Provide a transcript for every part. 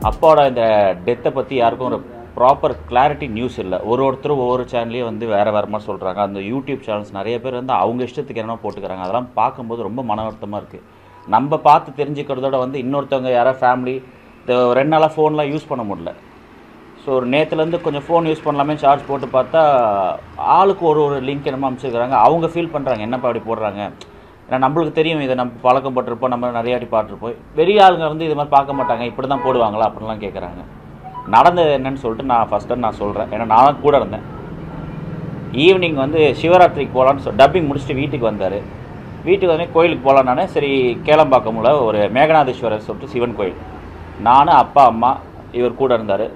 அப்பாவோட இந்த டெத்தை பற்றி யாருக்கும் ஒரு ப்ராப்பர் கிளாரிட்டி நியூஸ் இல்லை ஒரு ஒருத்தரும் ஒவ்வொரு சேனல்லையும் வந்து வேறு வேறு மாதிரி சொல்கிறாங்க அந்த யூடியூப் சேனல்ஸ் நிறைய பேர் வந்து அவங்க இஷ்டத்துக்கு என்ன போட்டுக்கிறாங்க அதெல்லாம் பார்க்கும்போது ரொம்ப மன வருத்தமாக இருக்குது நம்ம பார்த்து தெரிஞ்சுக்கிறதோட வந்து இன்னொருத்தவங்க யாராவது ஃபேமிலி ரெண்டு நாளாக ஃபோன்லாம் யூஸ் பண்ண முடியல ஸோ ஒரு நேற்றுலேருந்து கொஞ்சம் ஃபோன் யூஸ் பண்ணலாமே சார்ஜ் போட்டு பார்த்தா ஆளுக்கு ஒரு ஒரு லிங்க் என்னமோ அமைச்சிருக்கிறாங்க அவங்க ஃபீல் பண்ணுறாங்க என்னப்பா அப்படி போடுறாங்க ஏன்னா நம்மளுக்கு தெரியும் இதை நம்ம பழக்கப்பட்டிருப்போம் நம்ம நிறைய வாட்டி பார்த்துருப்போம் வெளிய ஆளுங்க வந்து இது மாதிரி பார்க்க மாட்டாங்க இப்படி தான் போடுவாங்களா அப்படின்லாம் கேட்குறாங்க நடந்தது என்னன்னு சொல்லிட்டு நான் ஃபஸ்ட்டு நான் சொல்கிறேன் ஏன்னா நான் கூட இருந்தேன் ஈவினிங் வந்து சிவராத்திரிக்கு போகலான்னு சொல் டப்பிங் முடிச்சுட்டு வீட்டுக்கு வந்தார் வீட்டுக்கு வந்து கோயிலுக்கு போகலான்னானே சரி கேளம்பாக்கம்ல ஒரு மேகநாதேஸ்வரர் சொல்லிட்டு சிவன் கோயில் நான் அப்பா அம்மா இவர் கூட இருந்தார்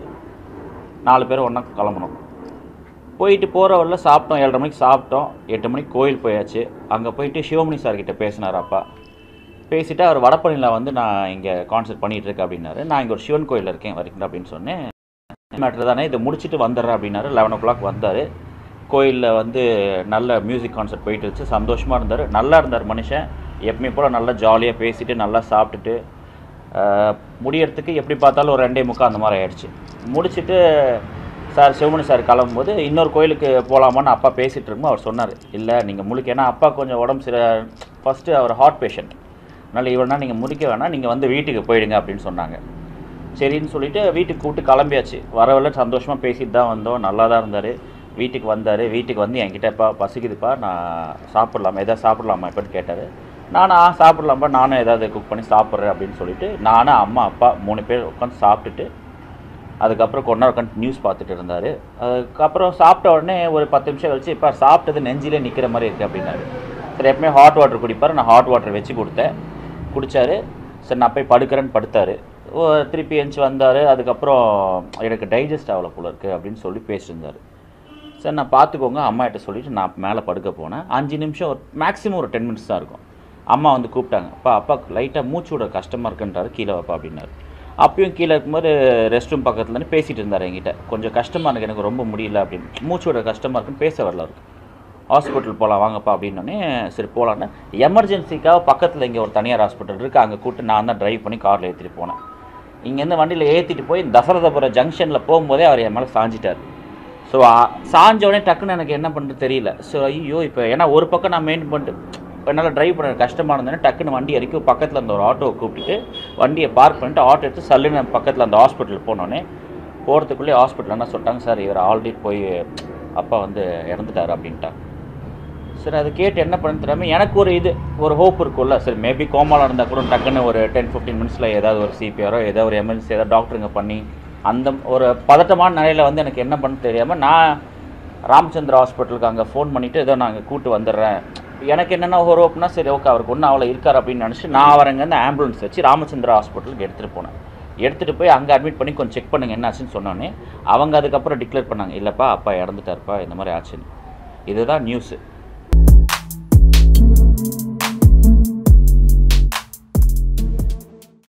நாலு பேர் ஒன்றா கிளம்பணும் போயிட்டு போகிற வரல சாப்பிட்டோம் ஏழரை மணிக்கு சாப்பிட்டோம் எட்டு மணிக்கு கோயில் போயாச்சு அங்கே போயிட்டு சிவமணி சார் கிட்ட பேசினார் அப்பா பேசிட்டு அவர் வடபழனியில் வந்து நான் இங்கே கான்சர்ட் பண்ணிகிட்டு இருக்கேன் அப்படின்னாரு நான் இங்கே ஒரு சிவன் கோயிலில் இருக்கேன் வரீங்களா அப்படின்னு சொன்னேன் மேட்ரு தானே இதை முடிச்சுட்டு வந்துடுறேன் அப்படின்னாரு லெவன் ஓ கிளாக் வந்தார் கோயிலில் வந்து நல்ல மியூசிக் கான்சர்ட் போயிட்டு இருந்துச்சு சந்தோஷமாக இருந்தார் நல்லா இருந்தார் மனுஷன் எப்பவுமே போல் நல்லா ஜாலியாக பேசிட்டு நல்லா சாப்பிட்டுட்டு ஆஹ், முடியறதுக்கு எப்படி பார்த்தாலும் ஒரு ரெண்டே முக்கா அந்த மாதிரி ஆயிடுச்சு முடிச்சுட்டு சார் சிவமணி சார் கிளம்பும்போது இன்னொரு கோயிலுக்கு போகலாமான்னு அப்பா பேசிகிட்டு இருக்கும்போது அவர் சொன்னார் இல்லை நீங்கள் முழுக்க ஏன்னா அப்பா கொஞ்சம் உடம்பு சில ஃபஸ்ட்டு அவர் ஹார்ட் பேஷண்ட் அதனால் இவனா நீங்கள் முடிக்க வேணாம் நீங்கள் வந்து வீட்டுக்கு போயிடுங்க அப்படின்னு சொன்னாங்க சரின்னு சொல்லிட்டு வீட்டுக்கு கூப்பிட்டு கிளம்பியாச்சு வரவெல்லாம் சந்தோஷமாக பேசிட்டு தான் வந்தோம் நல்லா தான் இருந்தார் வீட்டுக்கு வந்தார் வீட்டுக்கு வந்து என்கிட்டப்பா பசிக்குதுப்பா நான் சாப்பிட்லாமா எதாவது சாப்பிட்லாமா எப்படின்னு கேட்டார் நானும் ஆ சாப்பிட்லாம்ப்பா நானும் ஏதாவது குக் பண்ணி சாப்பிட்றேன் அப்படின்னு சொல்லிட்டு நானும் அம்மா அப்பா மூணு பேர் உட்காந்து சாப்பிட்டுட்டு அதுக்கப்புறம் கொஞ்ச நேரம் உட்காந்து நியூஸ் பார்த்துட்டு இருந்தார் அதுக்கப்புறம் சாப்பிட்ட உடனே ஒரு பத்து நிமிஷம் கழிச்சு இப்போ சாப்பிட்டது நெஞ்சிலே நிற்கிற மாதிரி இருக்குது அப்படின்னாரு சரி எப்பவுமே ஹாட் வாட்டர் குடிப்பார் நான் ஹாட் வாட்டர் வச்சு கொடுத்தேன் குடித்தாரு சரி நான் போய் படுக்கிறேன்னு படுத்தார் திருப்பி எழுந்துச்சு வந்தார் அதுக்கப்புறம் எனக்கு டைஜஸ்ட் ஆகல போல இருக்குது அப்படின்னு சொல்லி பேசியிருந்தார் சரி நான் பார்த்துக்கோங்க அம்மா கிட்ட சொல்லிட்டு நான் மேலே படுக்க போனேன் அஞ்சு நிமிஷம் ஒரு மேக்ஸிமம் ஒரு டென் மினிட்ஸ் தான் இருக்கும் அம்மா வந்து கூப்பிட்டாங்க அப்பா அப்பாவுக்கு லைட்டாக மூச்சு விட கஷ்டமாக இருக்குன்றாரு கீழே வைப்பா அப்படின்னாரு அப்பயும் கீழே இருக்கும்போது ரெஸ்ட் ரூம் பக்கத்துலன்னு பேசிகிட்டு இருந்தார் என்கிட்ட கொஞ்சம் கஷ்டமாக இருக்கு எனக்கு ரொம்ப முடியல அப்படின்னு மூச்சு விட கஷ்டமாக இருக்குன்னு பேச வரல அவருக்கு ஹாஸ்பிட்டல் போகலாம் வாங்கப்பா அப்படின்னோடனே சரி போகலான்னு எமர்ஜென்சிக்காக பக்கத்தில் இங்கே ஒரு தனியார் ஹாஸ்பிட்டல் இருக்குது அங்கே கூப்பிட்டு நான் தான் ட்ரைவ் பண்ணி காரில் ஏற்றிட்டு போனேன் இங்கேருந்து வண்டியில் ஏற்றிட்டு போய் தசரதபுரம் ஜங்ஷனில் போகும்போதே அவர் என் மேலே சாஞ்சிட்டார் ஸோ சாஞ்ச உடனே டக்குன்னு எனக்கு என்ன பண்ணுறது தெரியல ஸோ ஐயோ இப்போ ஏன்னா ஒரு பக்கம் நான் மெயின் பண்ணிட்டு என்னால் டிரைவ் பண்ண கஷ்டமாக இருந்தேன்னா டக்குன்னு வண்டி இறக்கி பக்கத்தில் அந்த ஒரு ஆட்டோவை கூப்பிட்டுட்டு வண்டியை பார்க் பண்ணிட்டு ஆட்டோ எடுத்து சல்லுன்னு பக்கத்தில் அந்த ஹாஸ்பிட்டல் போனோடனே போகிறதுக்குள்ளே ஹாஸ்பிட்டல் என்ன சொல்லிட்டாங்க சார் இவர் ஆல்ரெடி போய் அப்பா வந்து இறந்துட்டார் அப்படின்ட்டாங்க சரி அதை கேட்டு என்ன பண்ண தெரியாம எனக்கு ஒரு இது ஒரு ஹோப் இருக்கும்ல சரி மேபி கோமாவில் இருந்தால் கூட டக்குன்னு ஒரு டென் ஃபிஃப்டீன் மினிட்ஸில் ஏதாவது ஒரு சிபிஆரோ ஏதாவது ஒரு எமர்ஜென்சி ஏதாவது டாக்டருங்க பண்ணி அந்த ஒரு பதட்டமான நிலையில் வந்து எனக்கு என்ன பண்ண தெரியாமல் நான் ராமச்சந்திர ஹாஸ்பிட்டலுக்கு அங்கே ஃபோன் பண்ணிவிட்டு ஏதோ நான் அங்கே கூட்டு வந்துடுறேன் எனக்கு என்னென்ன ஒரு ஹோப்னா சரி ஓகே அவருக்கு ஒன்றும் அவ்வளோ இருக்கார் அப்படின்னு நினச்சிட்டு நான் அவரங்க அந்த ஆம்புலன்ஸ் வச்சு ராமச்சந்திரா ஹாஸ்பிட்டலுக்கு எடுத்துகிட்டு போனேன் எடுத்துகிட்டு போய் அங்கே அட்மிட் பண்ணி கொஞ்சம் செக் பண்ணுங்க என்ன ஆச்சுன்னு சொன்னோன்னே அவங்க அதுக்கப்புறம் டிக்ளேர் பண்ணாங்க இல்லைப்பா அப்பா இறந்துட்டாருப்பா இந்த மாதிரி ஆச்சுன்னு இதுதான் நியூஸு